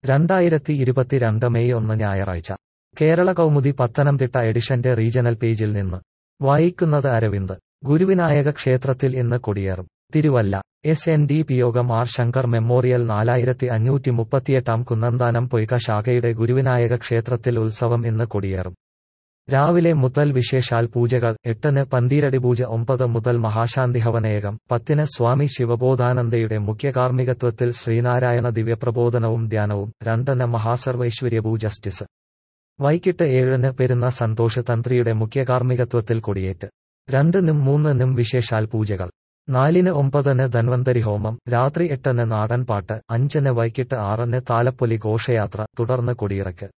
രണ്ടായിരത്തി ഇരുപത്തിരണ്ട് മെയ് ഒന്ന് ഞായറാഴ്ച കേരള കൗമുദി പത്തനംതിട്ട എഡിഷന്റെ റീജണൽ പേജിൽ നിന്ന് വായിക്കുന്നത് അരവിന്ദ് ഗുരുവിനായക ക്ഷേത്രത്തിൽ ഇന്ന് കൊടിയേറും Thiruvalla S N D P യോഗം ആർ ശങ്കർ മെമ്മോറിയൽ നാലായിരത്തി അഞ്ഞൂറ്റി മുപ്പത്തിയെട്ടാം കുന്നന്താനം പൊയ്ക ശാഖയുടെ ഗുരുവിനായക ക്ഷേത്രത്തിൽ ഉത്സവം ഇന്ന് കൊടിയേറും രാവിലെ മുതൽ വിശേഷാൽ പൂജകൾ എട്ടിന് പന്തീരടി പൂജ ഒമ്പത് മുതൽ മഹാശാന്തി ഹവനേകം പത്തിന് സ്വാമി ശിവബോധാനന്ദയുടെ മുഖ്യകാർമ്മികത്വത്തിൽ ശ്രീനാരായണ ദിവ്യപ്രബോധനവും ധ്യാനവും രണ്ടിന് മഹാസർവൈശ്വര്യപൂ ജസ്റ്റിസ് വൈകിട്ട് ഏഴിന് പെരുന്ന സന്തോഷ് തന്ത്രിയുടെ മുഖ്യകാർമ്മികത്വത്തിൽ കൊടിയേറ്റ് രണ്ടിനും മൂന്നിനും വിശേഷാൽ പൂജകൾ നാലിന് ഒമ്പതിന് ധന്വന്തരി ഹോമം രാത്രി എട്ടിന് നാടൻപാട്ട് അഞ്ചിന് വൈകിട്ട് ആറിന് താലപ്പൊലി ഘോഷയാത്ര തുടർന്ന് കൊടിയിറക്ക്